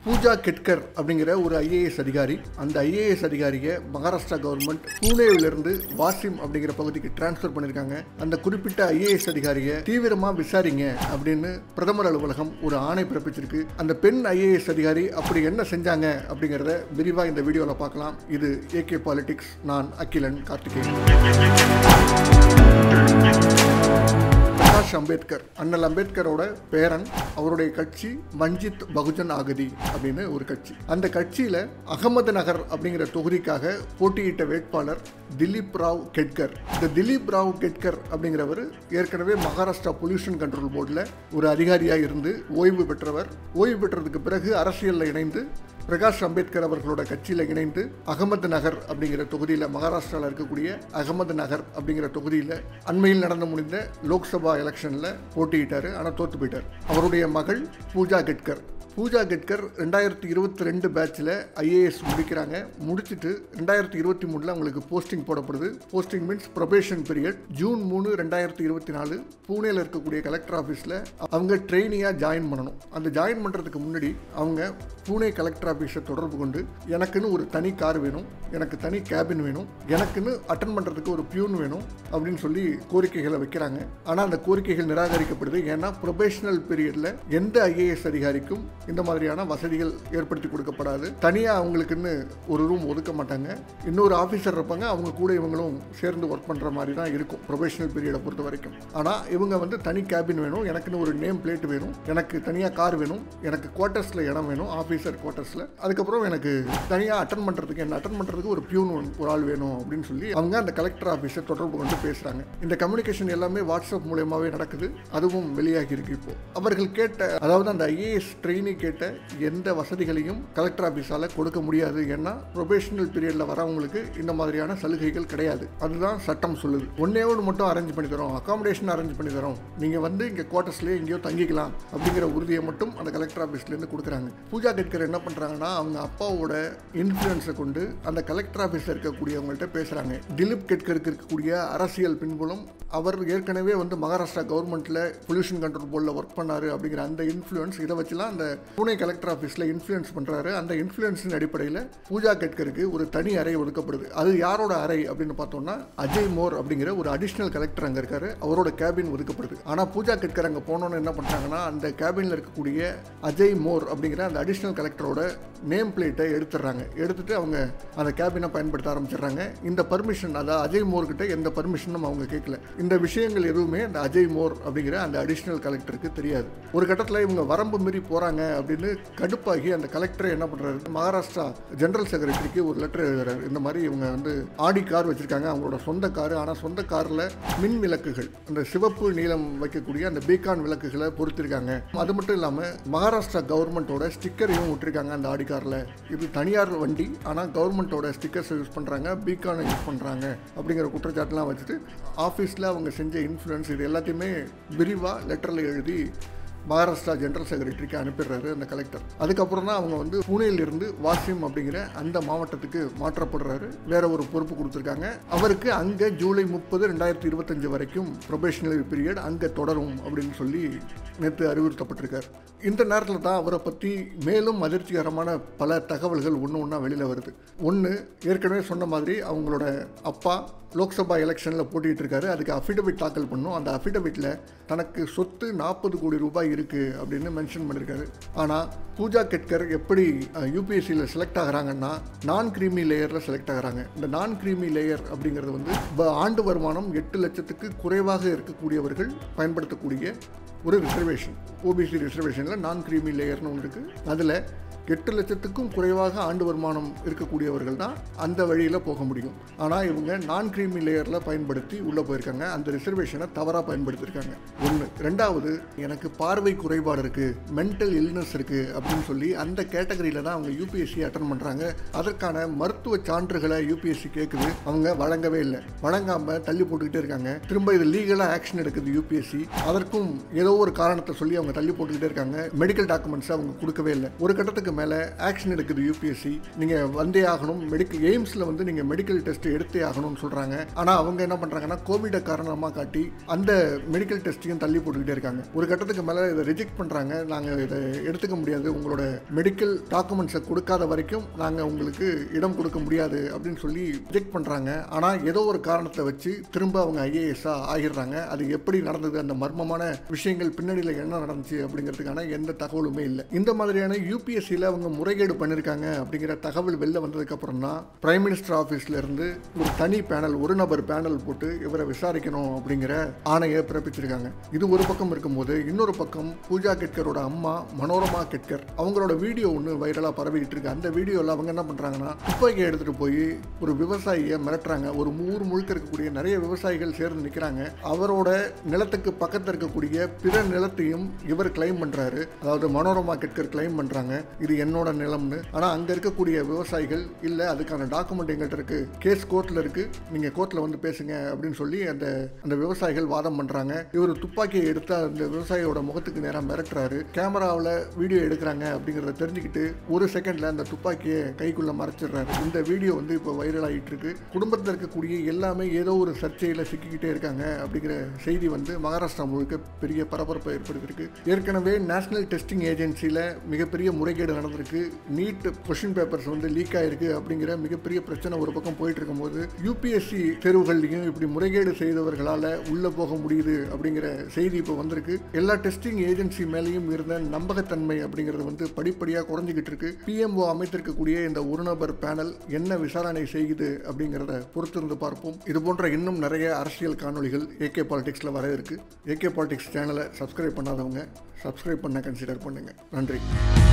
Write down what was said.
பூஜா கெட்கர் அப்படிங்கிற ஒரு ஐஏஎஸ் அதிகாரி அந்த ஐஏஎஸ் அதிகாரியை மகாராஷ்டிரா கவர்மெண்ட் பூனேவிலிருந்து வாசிம் அப்படிங்கிற பகுதிக்கு டிரான்ஸ்ஃபர் பண்ணியிருக்காங்க அந்த குறிப்பிட்ட ஐஏஎஸ் அதிகாரியை தீவிரமா விசாரிங்க அப்படின்னு பிரதமர் அலுவலகம் ஒரு ஆணை பிறப்பிச்சிருக்கு அந்த பெண் ஐஏஎஸ் அதிகாரி அப்படி என்ன செஞ்சாங்க அப்படிங்கிறத விரிவா இந்த வீடியோவில் பார்க்கலாம் இது ஏகே பாலிடிக்ஸ் நான் அகிலன் கார்த்திகேயன் பிரகாஷ் அம்பேத்கர் அண்ணல் அம்பேத்கரோட பேரன் அவருடைய கட்சி வஞ்சித் பகுஜன் ஆகதி அப்படின்னு ஒரு கட்சி அந்த கட்சியில அகமது நகர் அப்படிங்கிற தொகுதிக்காக போட்டியிட்ட வேட்பாளர் திலீப் ராவ் கெட்கர் இந்த திலீப் ராவ் கெட்கர் அப்படிங்கிறவர் ஏற்கனவே மகாராஷ்டிரா பொல்யூஷன் கண்ட்ரோல் போர்டில் ஒரு அதிகாரியாக இருந்து ஓய்வு பெற்றவர் ஓய்வு பெற்றதுக்கு பிறகு அரசியலில் இணைந்து பிரகாஷ் அம்பேத்கர் அவர்களோட கட்சியில் இணைந்து அகமது நகர் அப்படிங்கிற தொகுதியில் மகாராஷ்டிராவில் இருக்கக்கூடிய அகமது நகர் அப்படிங்கிற தொகுதியில் அண்மையில் நடந்து முடிந்த லோக்சபா எலெக்ஷனில் போட்டியிட்டார் ஆனால் தோற்று போயிட்டார் அவருடைய மகள் பூஜா கெட்கர் பூஜா கெட்கர் ரெண்டாயிரத்தி இருபத்தி ரெண்டு பேட்சில் ஐஏஎஸ் முடிக்கிறாங்க முடிச்சுட்டு ரெண்டாயிரத்தி இருபத்தி மூணில் அவங்களுக்கு போஸ்டிங் போடப்படுது posting means probation period June மூணு ரெண்டாயிரத்தி இருபத்தி நாலு பூனேல இருக்கக்கூடிய கலெக்டர் ஆஃபீஸில் அவங்க ட்ரெயினியாக ஜாயின் பண்ணணும் அந்த ஜாயின் பண்ணுறதுக்கு முன்னாடி அவங்க பூனே கலெக்டர் ஆஃபீஸை தொடர்பு கொண்டு எனக்குன்னு ஒரு தனி கார் வேணும் எனக்கு தனி கேபின் வேணும் எனக்குன்னு அட்டன் பண்ணுறதுக்கு ஒரு பியூன் வேணும் அப்படின்னு சொல்லி கோரிக்கைகளை வைக்கிறாங்க ஆனால் அந்த கோரிக்கைகள் நிராகரிக்கப்படுது ஏன்னா ப்ரொபேஷனல் பீரியடில் எந்த ஐஏஎஸ் அதிகாரிக்கும் இந்த மாதிரியான வசதிகள் ஏற்படுத்தி கொடுக்கப்படாது தனியாக அவங்களுக்குன்னு ஒரு ரூம் ஒதுக்க மாட்டாங்க இன்னொரு ஆஃபீஸர் இருப்பாங்க அவங்க கூட இவங்களும் சேர்ந்து ஒர்க் பண்ணுற மாதிரி தான் இருக்கும் ப்ரொபேஷனல் பீரியடை பொறுத்த வரைக்கும் ஆனால் இவங்க வந்து தனி கேபின் வேணும் எனக்குன்னு ஒரு நேம் பிளேட் வேணும் எனக்கு தனியாக கார் வேணும் எனக்கு குவார்ட்டர்ஸில் இடம் வேணும் ஆஃபீஸர் குவார்ட்டர்ஸில் அதுக்கப்புறம் எனக்கு தனியாக அட்டன் பண்ணுறதுக்கு என்ன அட்டன் பண்ணுறதுக்கு ஒரு பியூன் ஒரு ஆள் வேணும் அப்படின்னு சொல்லி அவங்க அந்த கலெக்டர் ஆஃபீஸை தொடர்பு கொண்டு பேசுகிறாங்க இந்த கம்யூனிகேஷன் எல்லாமே வாட்ஸ்அப் மூலயமாவே நடக்குது அதுவும் வெளியாகி இருக்கு இப்போ அவர்கள் கேட்ட அதாவது அந்த ஐஏஎஸ் ட்ரெயினி கேட்ட எந்த வசதிகளையும் கலெக்டர் ஆஃபீஸால் கொடுக்க முடியாது ஏன்னா ப்ரொபேஷனல் பீரியடில் வரவங்களுக்கு இந்த மாதிரியான சலுகைகள் கிடையாது அதுதான் சட்டம் சொல்லுது ஒன்னே ஒன்று மட்டும் அரேஞ்ச் பண்ணி தரோம் அகாமடேஷன் அரேஞ்ச் பண்ணி தரோம் நீங்கள் வந்து இங்கே குவார்ட்டர்ஸ்லேயே எங்கேயோ தங்கிக்கலாம் அப்படிங்கிற உறுதியை மட்டும் அந்த கலெக்டர் ஆஃபீஸ்லேருந்து கொடுக்குறாங்க பூஜா கெட்கர் என்ன பண்ணுறாங்கன்னா அவங்க அப்பாவோட இன்ஃப்ளூயன்ஸை கொண்டு அந்த கலெக்டர் ஆஃபீஸில் இருக்கக்கூடியவங்கள்ட்ட பேசுகிறாங்க திலீப் கெட்கருக்கு இருக்கக்கூடிய அரசியல் பின்புலம் அவர் ஏற்கனவே வந்து மகாராஷ்டிரா கவர்மெண்ட்டில் பொல்யூஷன் கண்ட்ரோல் போர்டில் ஒர்க் பண்ணாரு அப்படிங்கிற அந்த இன்ஃப்ளூயன்ஸ் இதை வச்சுலாம் அந்த பூனே கலெக்டர் ஆஃபீஸில் இன்ஃப்ளூயன்ஸ் பண்ணுறாரு அந்த இன்ஃப்ளூயன்ஸின் அடிப்படையில் பூஜா கெட்கருக்கு ஒரு தனி அறை ஒதுக்கப்படுது அது யாரோட அறை அப்படின்னு பார்த்தோம்னா அஜய் மோர் அப்படிங்கிற ஒரு அடிஷ்னல் கலெக்டர் அங்கே இருக்காரு அவரோட கேபின் ஒதுக்கப்படுது ஆனால் பூஜா கெட்கர் அங்கே போனோன்னு என்ன பண்ணுறாங்கன்னா அந்த கேபினில் இருக்கக்கூடிய அஜய் மோர் அப்படிங்கிற அந்த அடிஷ்னல் கலெக்டரோட நேம் பிளேட்டை எடுத்துடுறாங்க எடுத்துட்டு அவங்க அந்த கேபினை பயன்படுத்த ஆரம்பிச்சிடுறாங்க இந்த பர்மிஷன் அதாவது அஜய் மோர் கிட்ட எந்த பர்மிஷனும் அவங்க கேட்கல இந்த விஷயங்கள் எதுவுமே அந்த அஜய் மோர் அப்படிங்கிற அந்த அடிஷ்னல் கலெக்டருக்கு தெரியாது ஒரு கட்டத்தில் இவங்க வரம்பு மீறி போகிறாங்க அப்படின்னு கடுப்பாகி அந்த கலெக்டர் என்ன பண்ணுறாரு மகாராஷ்டிரா ஜெனரல் செக்ரட்டரிக்கு ஒரு லெட்டர் எழுதுறாரு இந்த மாதிரி இவங்க வந்து ஆடி கார் வச்சிருக்காங்க அவங்களோட சொந்த கார் ஆனால் சொந்த காரில் மின் விளக்குகள் அந்த சிவப்பு நீலம் வைக்கக்கூடிய அந்த பீகான் விளக்குகளை பொறுத்திருக்காங்க அது மட்டும் இல்லாமல் மகாராஷ்டிரா கவர்மெண்ட்டோட ஸ்டிக்கரையும் விட்டுருக்காங்க அந்த ஆடி காரில் இது தனியார் வண்டி ஆனால் கவர்மெண்ட்டோட ஸ்டிக்கர்ஸை யூஸ் பண்ணுறாங்க பீகானை யூஸ் பண்ணுறாங்க அப்படிங்கிற குற்றச்சாட்டுலாம் வச்சுட்டு ஆஃபீஸில் அவங்க செஞ்ச இன்ஃப்ளூயன்ஸ் இது எல்லாத்தையுமே விரிவாக லெட்டரில் எழுதி மகாராஷ்டிரா ஜெனரல் செக்ரட்டரிக்கு அனுப்பிடுறாரு அந்த கலெக்டர் அதுக்கப்புறம் தான் அவங்க வந்து புனேலிருந்து வாசிம் அப்படிங்கிற அந்த மாவட்டத்துக்கு மாற்றப்படுறாரு வேற ஒரு பொறுப்பு கொடுத்துருக்காங்க அவருக்கு அங்கே ஜூலை முப்பது ரெண்டாயிரத்தி இருபத்தஞ்சு வரைக்கும் ப்ரொபேஷனரி பீரியட் அங்கே தொடரும் அப்படின்னு சொல்லி நேற்று அறிவுறுத்தப்பட்டிருக்கார் இந்த நேரத்தில் தான் அவரை பற்றி மேலும் அதிர்ச்சிகரமான பல தகவல்கள் ஒன்று ஒன்றா வெளியில் வருது ஒன்று ஏற்கனவே சொன்ன மாதிரி அவங்களோட அப்பா லோக்சபா எலெக்ஷனில் போட்டிகிட்டு இருக்காரு அதுக்கு அஃபிடவிட் தாக்கல் பண்ணும் அந்த அஃபிடவிட்டில் தனக்கு சொத்து நாற்பது கோடி ரூபாய் இருக்குது அப்படின்னு மென்ஷன் பண்ணியிருக்காரு ஆனால் பூஜா கெட்கர் எப்படி யூபிஎஸ்சியில் செலக்ட் ஆகிறாங்கன்னா நான் கிரீமி லேயரில் செலக்ட் ஆகிறாங்க இந்த நான் கிரீமி லேயர் அப்படிங்கிறது வந்து வ- ஆண்டு வருமானம் எட்டு லட்சத்துக்கு குறைவாக இருக்கக்கூடியவர்கள் பயன்படுத்தக்கூடிய ஒரு ரிசர்வேஷன் ஓபிசி ரிசர்வேஷனில் நான் கிரீமி லேயர்னு ஒன்று இருக்குது அதில் எட்டு லட்சத்துக்கும் குறைவாக ஆண்டு வருமானம் இருக்கக்கூடியவர்கள் தான் அந்த வழியில் போக முடியும் ஆனால் இவங்க நான் கிரீமி லேயரில் பயன்படுத்தி உள்ளே போயிருக்காங்க அந்த ரிசர்வேஷனை தவறாக பயன்படுத்தியிருக்காங்க ஒன்று ரெண்டாவது எனக்கு பார்வை குறைபாடு இருக்குது மென்டல் இல்னஸ் இருக்குது அப்படின்னு சொல்லி அந்த கேட்டகரியில் தான் அவங்க யூபிஎஸ்சி அட்டன் பண்ணுறாங்க அதற்கான மருத்துவ சான்றுகளை யூபிஎஸ்சி கேட்குது அவங்க வழங்கவே இல்லை வழங்காமல் தள்ளி போட்டுக்கிட்டே இருக்காங்க திரும்ப இது லீகலாக ஆக்ஷன் எடுக்குது யூபிஎஸ்சி அதற்கும் ஏதோ ஒரு காரணத்தை சொல்லி அவங்க தள்ளி போட்டுக்கிட்டே இருக்காங்க மெடிக்கல் டாக்குமெண்ட்ஸ் அவங்க கொடுக்கவே இல்லை ஒரு கட்டத்துக்கு கட்டத்துக்கு மேலே ஆக்ஷன் எடுக்குது யூபிஎஸ்சி நீங்கள் வந்தே ஆகணும் மெடிக்கல் எய்ம்ஸில் வந்து நீங்கள் மெடிக்கல் டெஸ்ட் எடுத்தே ஆகணும்னு சொல்கிறாங்க ஆனால் அவங்க என்ன பண்ணுறாங்கன்னா கோவிடை காரணமாக காட்டி அந்த மெடிக்கல் டெஸ்ட்டையும் தள்ளி போட்டுக்கிட்டே இருக்காங்க ஒரு கட்டத்துக்கு மேலே இதை ரிஜெக்ட் பண்ணுறாங்க நாங்கள் இதை எடுத்துக்க முடியாது உங்களோட மெடிக்கல் டாக்குமெண்ட்ஸை கொடுக்காத வரைக்கும் நாங்கள் உங்களுக்கு இடம் கொடுக்க முடியாது அப்படின்னு சொல்லி ரிஜெக்ட் பண்ணுறாங்க ஆனால் ஏதோ ஒரு காரணத்தை வச்சு திரும்ப அவங்க ஐஏஎஸ்ஸாக ஆகிடுறாங்க அது எப்படி நடந்தது அந்த மர்மமான விஷயங்கள் பின்னணியில் என்ன நடந்துச்சு அப்படிங்கிறதுக்கான எந்த தகவலுமே இல்லை இந்த மாதிரியான யூபிஎஸ்சியில் அவங்க முறைகேடு பண்ணியிருக்காங்க அப்படிங்கிற தகவல் வெளில வந்ததுக்கப்புறம் தான் பிரைம் மினிஸ்டர் ஆஃபீஸ்ல இருந்து ஒரு தனி பேனல் ஒரு நபர் பேனல் போட்டு இவரை விசாரிக்கணும் அப்படிங்கிற ஆணையை பிறப்பிச்சிருக்காங்க இது ஒரு பக்கம் இருக்கும்போது இன்னொரு பக்கம் பூஜா கெட்கரோட அம்மா மனோரமா கெட்கர் அவங்களோட வீடியோ ஒன்று வைரலாக பரவிட்டு இருக்கு அந்த வீடியோவில் அவங்க என்ன பண்ணுறாங்கன்னா துப்பாக்கியை எடுத்துகிட்டு போய் ஒரு விவசாயியை மிரட்டுறாங்க ஒரு ஊர் முழுக்க இருக்கக்கூடிய நிறைய விவசாயிகள் சேர்ந்து நிற்கிறாங்க அவரோட நிலத்துக்கு பக்கத்தில் இருக்கக்கூடிய பிற நிலத்தையும் இவர் கிளைம் பண்ணுறாரு அதாவது மனோரமா கெட்கர் கிளைம் பண்ணுறாங்க இது என்னோட நிலம்னு ஆனால் அங்கே இருக்கக்கூடிய விவசாயிகள் இல்லை அதுக்கான டாக்குமெண்ட் எங்கள்கிட்ட இருக்கு கேஸ் கோர்ட்டில் இருக்கு நீங்கள் கோர்ட்டில் வந்து பேசுங்க அப்படின்னு சொல்லி அந்த அந்த விவசாயிகள் வாதம் பண்ணுறாங்க இவர் துப்பாக்கியை எடுத்து அந்த விவசாயியோட முகத்துக்கு நேராக மிரட்டுறாரு கேமராவில் வீடியோ எடுக்கிறாங்க அப்படிங்கிறத தெரிஞ்சுக்கிட்டு ஒரு செகண்டில் அந்த துப்பாக்கியை கைக்குள்ளே மறைச்சிடுறாரு இந்த வீடியோ வந்து இப்போ வைரல் ஆகிட்டு இருக்கு குடும்பத்தில் இருக்கக்கூடிய எல்லாமே ஏதோ ஒரு சர்ச்சையில் சிக்கிக்கிட்டே இருக்காங்க அப்படிங்கிற செய்தி வந்து மகாராஷ்டிரா முழுக்க பெரிய பரபரப்பை ஏற்படுத்தியிருக்கு ஏற்கனவே நேஷனல் டெஸ்டிங் ஏஜென்சியில் மிகப்பெரிய முறைகேடு நடந்திருக்கு நீட் கொஷின் பேப்பர்ஸ் வந்து லீக் ஆயிருக்கு அப்படிங்கிற மிகப்பெரிய பிரச்சனை ஒரு பக்கம் போயிட்டு இருக்கும்போது யூபிஎஸ்சி தேர்வுகள்லையும் இப்படி முறைகேடு செய்தவர்களால் உள்ளே போக முடியுது அப்படிங்கிற செய்தி இப்போ வந்திருக்கு எல்லா டெஸ்டிங் ஏஜென்சி மேலேயும் இருந்த நம்பகத்தன்மை அப்படிங்கிறது வந்து படிப்படியாக குறைஞ்சிக்கிட்டு இருக்கு பிஎம்ஓ அமைத்திருக்கக்கூடிய இந்த ஒரு நபர் பேனல் என்ன விசாரணை செய்யுது அப்படிங்கிறத பொறுத்திருந்து பார்ப்போம் இது போன்ற இன்னும் நிறைய அரசியல் காணொளிகள் ஏகே பாலிடிக்ஸில் வர இருக்கு ஏகே பாலிடிக்ஸ் சேனலை சப்ஸ்கிரைப் பண்ணாதவங்க சப்ஸ்கிரைப் பண்ண கன்சிடர் பண்ணுங்க நன்றி